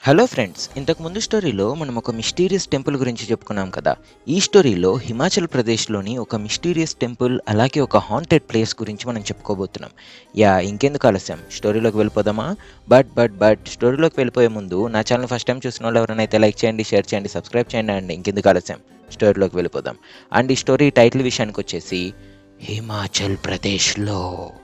hello friends ఇంతకు ముందు స్టోరీలో మనం ఒక మిస్టీరియస్ టెంపుల్ గురించి చెప్పుకున్నాం కదా ఈ స్టోరీలో హిమాచల్ ప్రదేశ్లోని ఒక మిస్టీరియస్ టెంపుల్ అలాగే ఒక హాంటెడ్ ప్లేస్ గురించి మనం చెప్పుకోబోతున్నాం యా ఇంకెందుకు ఆలస్యం స్టోరీలోకి వెళ్ళిపోదామా బట్ బట్ బట్ స్టోరీలోకి వెళ్ళిపోయే ముందు నా ఛానల్ ఫస్ట్ టైం చూసిన వాళ్ళు ఎవరైనా లైక్ చేయండి షేర్ చేయండి సబ్స్క్రైబ్ చేయండి అండ్ ఇంకెందుకు ఆలస్యం స్టోరీలోకి వెళ్ళిపోదాం అండ్ ఈ స్టోరీ టైటిల్ విషయానికి వచ్చేసి హిమాచల్ ప్రదేశ్లో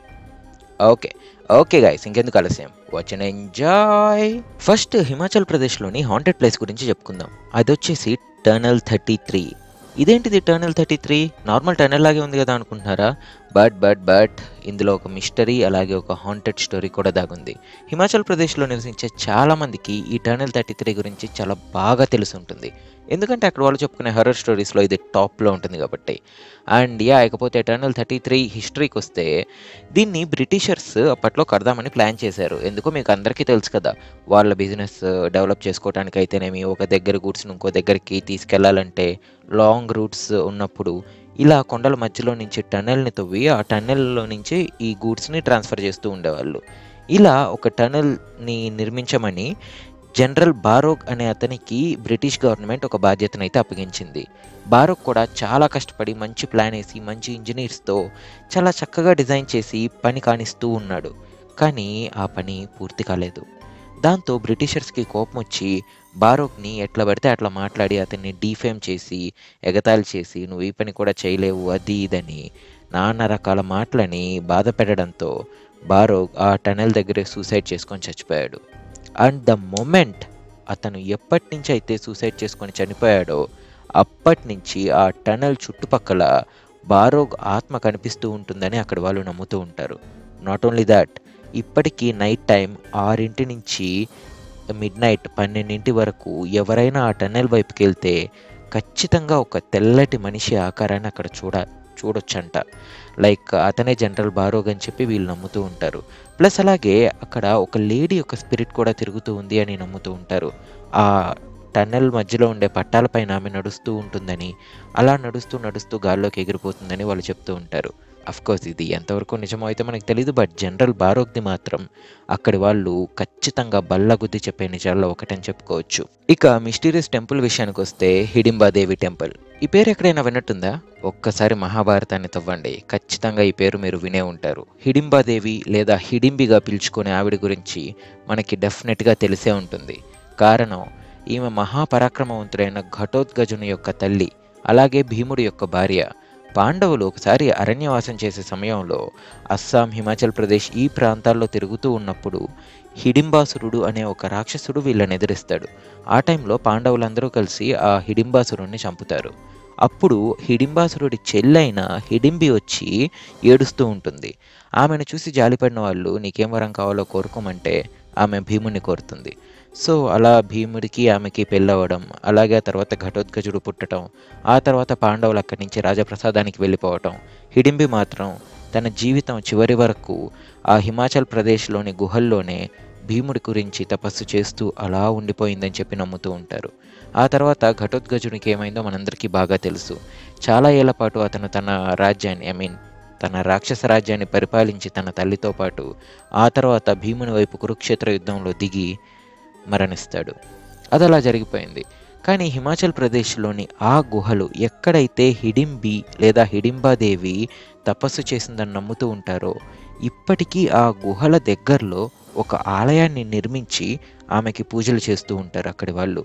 ఓకే ఓకే గైస్ ఇంకెందుకు ఆలస్యం వచ్చి ఎంజాయ్ ఫస్ట్ హిమాచల్ ప్రదేశ్లోని హాంటెడ్ ప్లేస్ గురించి చెప్పుకుందాం అది వచ్చేసి టర్నల్ థర్టీ త్రీ ఇదేంటిది tunnel thirty three normal tunnel లాగే ఉంది కదా అనుకుంటున్నారా బట్ బట్ బట్ ఇందులో ఒక మిస్టరీ అలాగే ఒక హాంటెడ్ స్టోరీ కూడా దాగుంది హిమాచల్ ప్రదేశ్లో నివసించే చాలా మందికి ఈ టర్నల్ థర్టీ త్రీ గురించి చాలా బాగా తెలిసి ఉంటుంది ఎందుకంటే అక్కడ వాళ్ళు చెప్పుకునే హర్రర్ స్టోరీస్లో ఇది టాప్లో ఉంటుంది కాబట్టి అండ్ యా ఇకపోతే టర్నల్ థర్టీ త్రీ హిస్టరీకి వస్తే దీన్ని బ్రిటిషర్స్ అప్పట్లో కడదామని ప్లాన్ చేశారు ఎందుకో మీకు అందరికీ తెలుసు కదా వాళ్ళ బిజినెస్ డెవలప్ చేసుకోవడానికి అయితేనేమి ఒక దగ్గర గూడ్స్ని ఇంకో దగ్గరికి తీసుకెళ్లాలంటే లాంగ్ రూట్స్ ఉన్నప్పుడు ఇలా కొండల మధ్యలో నుంచి టన్నెల్ని తవ్వి ఆ టన్నెల్లో నుంచి ఈ గూడ్స్ని ట్రాన్స్ఫర్ చేస్తూ ఉండేవాళ్ళు ఇలా ఒక టన్నెల్ని నిర్మించమని జనరల్ బారోగ్ అనే అతనికి బ్రిటిష్ గవర్నమెంట్ ఒక బాధ్యతనైతే అప్పగించింది బారోగ్ కూడా చాలా కష్టపడి మంచి ప్లాన్ వేసి మంచి ఇంజనీర్స్తో చాలా చక్కగా డిజైన్ చేసి పని కానిస్తూ ఉన్నాడు కానీ ఆ పని పూర్తి కాలేదు దాంతో బ్రిటిషర్స్కి కోపం వచ్చి బారోక్ని ఎట్లా పడితే అట్లా మాట్లాడి అతన్ని డీఫేమ్ చేసి ఎగతాళి చేసి నువ్వు ఈ పని కూడా చేయలేవు అది ఇదని నానా రకాల మాటలని బాధ పెట్టడంతో బారోగ్ ఆ టనెల్ దగ్గరే సూసైడ్ చేసుకొని చచ్చిపోయాడు అండ్ ద మొమెంట్ అతను ఎప్పటి నుంచి అయితే సూసైడ్ చేసుకొని చనిపోయాడో అప్పటి నుంచి ఆ టనల్ చుట్టుపక్కల బారోగ్ ఆత్మ కనిపిస్తూ ఉంటుందని అక్కడ వాళ్ళు నమ్ముతూ ఉంటారు నాట్ ఓన్లీ దాట్ ఇప్పటికీ నైట్ టైం ఆరింటి నుంచి మిడ్ నైట్ పన్నెండింటి వరకు ఎవరైనా ఆ టన్నెల్ వైపుకి వెళ్తే ఖచ్చితంగా ఒక తెల్లటి మనిషి ఆకారాన్ని అక్కడ చూడ చూడొచ్చంట లైక్ అతనే జనరల్ బారోగ్ అని చెప్పి వీళ్ళు నమ్ముతూ ఉంటారు ప్లస్ అలాగే అక్కడ ఒక లేడీ యొక్క స్పిరిట్ కూడా తిరుగుతూ ఉంది అని నమ్ముతూ ఉంటారు ఆ టన్నెల్ మధ్యలో ఉండే పట్టాలపైన ఆమె నడుస్తూ ఉంటుందని అలా నడుస్తూ నడుస్తూ గాల్లోకి ఎగిరిపోతుందని వాళ్ళు చెప్తూ ఉంటారు కోర్స్ ఇది ఎంతవరకు నిజమో అయితే మనకు తెలియదు బట్ జనరల్ బారోగ్ది మాత్రం అక్కడి వాళ్ళు ఖచ్చితంగా బల్లగుద్ది చెప్పే నిజాల్లో ఒకటని చెప్పుకోవచ్చు ఇక మిస్టీరియస్ టెంపుల్ విషయానికి వస్తే హిడింబాదేవి టెంపుల్ ఈ పేరు ఎక్కడైనా విన్నట్టుందా ఒక్కసారి మహాభారతాన్ని తవ్వండి ఖచ్చితంగా ఈ పేరు మీరు వినే ఉంటారు హిడింబాదేవి లేదా హిడింబిగా పిలుచుకునే ఆవిడ గురించి మనకి డెఫినెట్గా తెలిసే ఉంటుంది కారణం ఈమె మహాపరాక్రమవంతుడైన ఘటోద్గజుని యొక్క తల్లి అలాగే భీముడి యొక్క భార్య పాండవులు ఒకసారి అరణ్యవాసం చేసే సమయంలో అస్సాం హిమాచల్ ప్రదేశ్ ఈ ప్రాంతాల్లో తిరుగుతూ ఉన్నప్పుడు హిడింబాసురుడు అనే ఒక రాక్షసుడు వీళ్ళని ఎదిరిస్తాడు ఆ టైంలో పాండవులందరూ కలిసి ఆ హిడింబాసురుణ్ణి చంపుతారు అప్పుడు హిడింబాసురుడి చెల్లైన హిడింబి వచ్చి ఏడుస్తూ ఉంటుంది ఆమెను చూసి జాలిపడిన వాళ్ళు నీకేం వరం కావాలో కోరుకోమంటే ఆమె భీముని కోరుతుంది సో అలా భీముడికి ఆమెకి పెళ్ళవడం అలాగే ఆ తర్వాత ఘటోద్గజుడు పుట్టడం ఆ తర్వాత పాండవులు అక్కడి నుంచి రాజప్రసాదానికి వెళ్ళిపోవటం హిడింబి మాత్రం తన జీవితం చివరి వరకు ఆ హిమాచల్ ప్రదేశ్లోని గుహల్లోనే భీముడి గురించి తపస్సు చేస్తూ అలా ఉండిపోయిందని చెప్పి నమ్ముతూ ఉంటారు ఆ తర్వాత ఘటోద్గజునికి ఏమైందో మనందరికీ బాగా తెలుసు చాలా ఏళ్ల పాటు అతను తన రాజ్యాన్ని ఐ మీన్ తన రాక్షస రాజ్యాన్ని పరిపాలించి తన తల్లితో పాటు ఆ తర్వాత భీముని వైపు కురుక్షేత్ర యుద్ధంలో దిగి మరణిస్తాడు అది అలా జరిగిపోయింది కానీ హిమాచల్ ప్రదేశ్లోని ఆ గుహలు ఎక్కడైతే హిడింబి లేదా హిడింబాదేవి తపస్సు చేసిందని నమ్ముతూ ఉంటారో ఇప్పటికీ ఆ గుహల దగ్గరలో ఒక ఆలయాన్ని నిర్మించి ఆమెకి పూజలు చేస్తూ ఉంటారు అక్కడి వాళ్ళు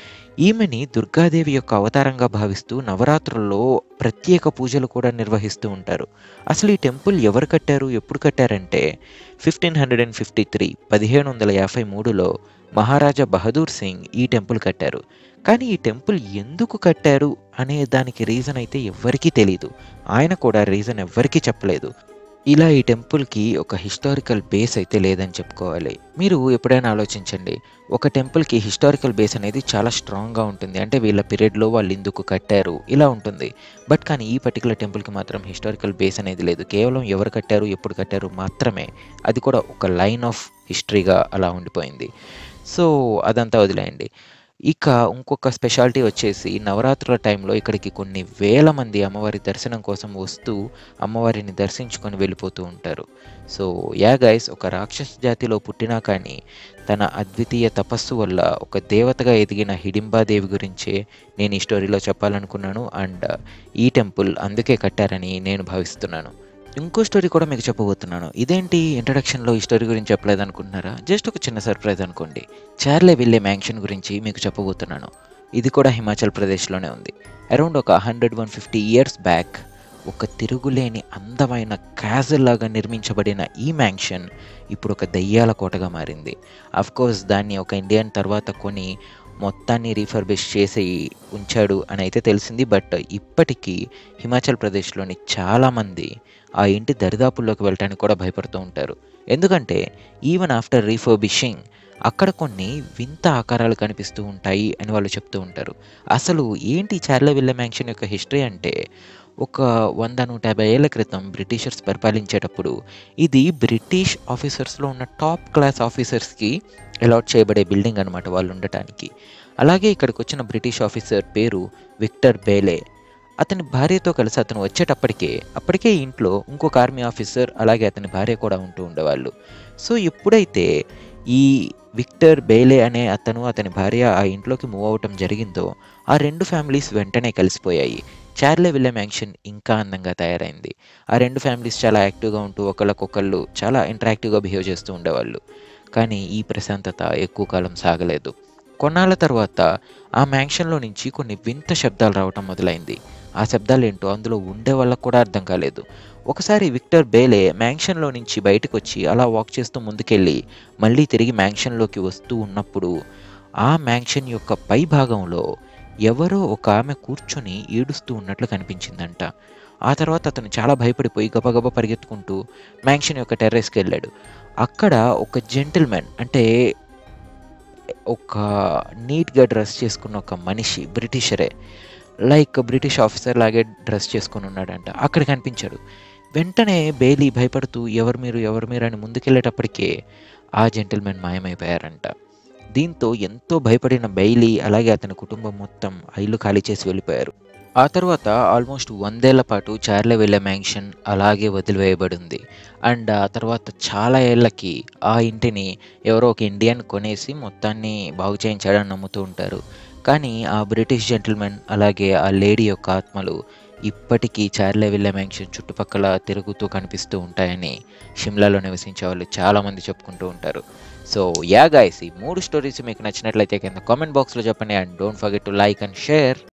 ఈమెని దుర్గాదేవి యొక్క అవతారంగా భావిస్తూ నవరాత్రుల్లో ప్రత్యేక పూజలు కూడా నిర్వహిస్తూ ఉంటారు అసలు ఈ టెంపుల్ ఎవరు కట్టారు ఎప్పుడు కట్టారంటే fifteen hundred and fifty three పదిహేను వందల యాభై మూడులో మహారాజా బహదూర్ సింగ్ ఈ టెంపుల్ కట్టారు కానీ ఈ టెంపుల్ ఎందుకు కట్టారు అనే దానికి రీజన్ అయితే ఎవ్వరికీ తెలియదు ఆయన కూడా రీజన్ ఎవ్వరికీ చెప్పలేదు ఇలా ఈ టెంపుల్కి ఒక హిస్టారికల్ బేస్ అయితే లేదని చెప్పుకోవాలి మీరు ఎప్పుడైనా ఆలోచించండి ఒక టెంపుల్కి హిస్టారికల్ బేస్ అనేది చాలా స్ట్రాంగ్గా ఉంటుంది అంటే వీళ్ళ పీరియడ్లో వాళ్ళు ఎందుకు కట్టారు ఇలా ఉంటుంది బట్ కానీ ఈ పర్టికులర్ టెంపుల్కి మాత్రం హిస్టారికల్ బేస్ అనేది లేదు కేవలం ఎవరు కట్టారు ఎప్పుడు కట్టారు మాత్రమే అది కూడా ఒక లైన్ ఆఫ్ హిస్టరీగా అలా ఉండిపోయింది సో అదంతా వదిలేయండి ఇక ఇంకొక స్పెషాలిటీ వచ్చేసి నవరాత్రుల టైంలో ఇక్కడికి కొన్ని వేల మంది అమ్మవారి దర్శనం కోసం వస్తూ అమ్మవారిని దర్శించుకొని వెళ్ళిపోతూ ఉంటారు సో యా గైస్ ఒక రాక్షస జాతిలో పుట్టినా కానీ తన అద్వితీయ తపస్సు వల్ల ఒక దేవతగా ఎదిగిన హిడింబాదేవి గురించే నేను ఈ స్టోరీలో చెప్పాలనుకున్నాను అండ్ ఈ టెంపుల్ అందుకే కట్టారని నేను భావిస్తున్నాను ఇంకో స్టోరీ కూడా మీకు చెప్పబోతున్నాను ఇదేంటి ఇంట్రడక్షన్లో ఈ స్టోరీ గురించి చెప్పలేదు అనుకుంటున్నారా జస్ట్ ఒక చిన్న సర్ప్రైజ్ అనుకోండి చార్లే విల్లే మ్యాంక్షన్ గురించి మీకు చెప్పబోతున్నాను ఇది కూడా హిమాచల్ ప్రదేశ్లోనే ఉంది అరౌండ్ ఒక hundred one fifty years back ఒక తిరుగులేని అందమైన క్యాజల్ లాగా నిర్మించబడిన ఈ మ్యాంక్షన్ ఇప్పుడు ఒక దయ్యాల కోటగా మారింది కోర్స్ దాన్ని ఒక ఇండియన్ తర్వాత కొని మొత్తాన్ని రీఫర్బిష్ చేసి ఉంచాడు అని అయితే తెలిసింది బట్ ఇప్పటికీ హిమాచల్ ప్రదేశ్లోని చాలామంది ఆ ఇంటి దరిదాపుల్లోకి వెళ్ళడానికి కూడా భయపడుతూ ఉంటారు ఎందుకంటే ఈవెన్ ఆఫ్టర్ రీఫర్బిషింగ్ అక్కడ కొన్ని వింత ఆకారాలు కనిపిస్తూ ఉంటాయి అని వాళ్ళు చెప్తూ ఉంటారు అసలు ఏంటి చార్లవిల్ల మ్యాంక్షన్ యొక్క హిస్టరీ అంటే ఒక వంద నూట యాభై ఏళ్ల క్రితం బ్రిటిషర్స్ పరిపాలించేటప్పుడు ఇది బ్రిటిష్ ఆఫీసర్స్లో ఉన్న టాప్ క్లాస్ ఆఫీసర్స్కి అలాట్ చేయబడే బిల్డింగ్ అనమాట వాళ్ళు ఉండటానికి అలాగే ఇక్కడికి వచ్చిన బ్రిటిష్ ఆఫీసర్ పేరు విక్టర్ బేలే అతని భార్యతో కలిసి అతను వచ్చేటప్పటికే అప్పటికే ఇంట్లో ఇంకొక ఆర్మీ ఆఫీసర్ అలాగే అతని భార్య కూడా ఉంటూ ఉండేవాళ్ళు సో ఎప్పుడైతే ఈ విక్టర్ బేలే అనే అతను అతని భార్య ఆ ఇంట్లోకి మూవ్ అవటం జరిగిందో ఆ రెండు ఫ్యామిలీస్ వెంటనే కలిసిపోయాయి చార్లే విల్లె మ్యాంక్షన్ ఇంకా అందంగా తయారైంది ఆ రెండు ఫ్యామిలీస్ చాలా యాక్టివ్గా ఉంటూ ఒకళ్ళకొకళ్ళు చాలా ఇంటరాక్టివ్గా బిహేవ్ చేస్తూ ఉండేవాళ్ళు కానీ ఈ ప్రశాంతత ఎక్కువ కాలం సాగలేదు కొన్నాళ్ళ తర్వాత ఆ మ్యాంక్షన్లో నుంచి కొన్ని వింత శబ్దాలు రావటం మొదలైంది ఆ శబ్దాలు ఏంటో అందులో ఉండే వాళ్ళకు కూడా అర్థం కాలేదు ఒకసారి విక్టర్ బేలే మ్యాంక్షన్లో నుంచి బయటకు వచ్చి అలా వాక్ చేస్తూ ముందుకెళ్ళి మళ్ళీ తిరిగి మ్యాంక్షన్లోకి వస్తూ ఉన్నప్పుడు ఆ మ్యాంక్షన్ యొక్క పై భాగంలో ఎవరో ఒక ఆమె కూర్చొని ఏడుస్తూ ఉన్నట్లు కనిపించిందంట ఆ తర్వాత అతను చాలా భయపడిపోయి గబగబా పరిగెత్తుకుంటూ మ్యాంక్షన్ యొక్క టెర్రస్కి వెళ్ళాడు అక్కడ ఒక జెంటిల్మెన్ అంటే ఒక నీట్గా డ్రెస్ చేసుకున్న ఒక మనిషి బ్రిటిషరే లైక్ బ్రిటిష్ ఆఫీసర్ లాగే డ్రెస్ చేసుకుని ఉన్నాడంట అక్కడ కనిపించాడు వెంటనే బెయిలీ భయపడుతూ ఎవరు మీరు ఎవరు మీరు అని ముందుకెళ్ళేటప్పటికే ఆ జెంటిల్మెన్ మాయమైపోయారంట దీంతో ఎంతో భయపడిన బెయిలీ అలాగే అతని కుటుంబం మొత్తం ఆ ఇల్లు ఖాళీ చేసి వెళ్ళిపోయారు ఆ తర్వాత ఆల్మోస్ట్ వందేళ్ల పాటు చార్లే వెళ్ళే మ్యాంక్షన్ అలాగే వదిలివేయబడింది అండ్ ఆ తర్వాత చాలా ఏళ్ళకి ఆ ఇంటిని ఎవరో ఒక ఇండియన్ కొనేసి మొత్తాన్ని బాగు చేయించాడని నమ్ముతూ ఉంటారు కానీ ఆ బ్రిటిష్ జెంటిల్మెన్ అలాగే ఆ లేడీ యొక్క ఆత్మలు ఇప్పటికీ చార్లే విల్లే మ్యాంక్షన్ చుట్టుపక్కల తిరుగుతూ కనిపిస్తూ ఉంటాయని షిమ్లాలో నివసించే వాళ్ళు చాలామంది చెప్పుకుంటూ ఉంటారు సో యా గాయస్ ఈ మూడు స్టోరీస్ మీకు నచ్చినట్లయితే కింద కామెంట్ బాక్స్లో చెప్పండి and don't forget to like and share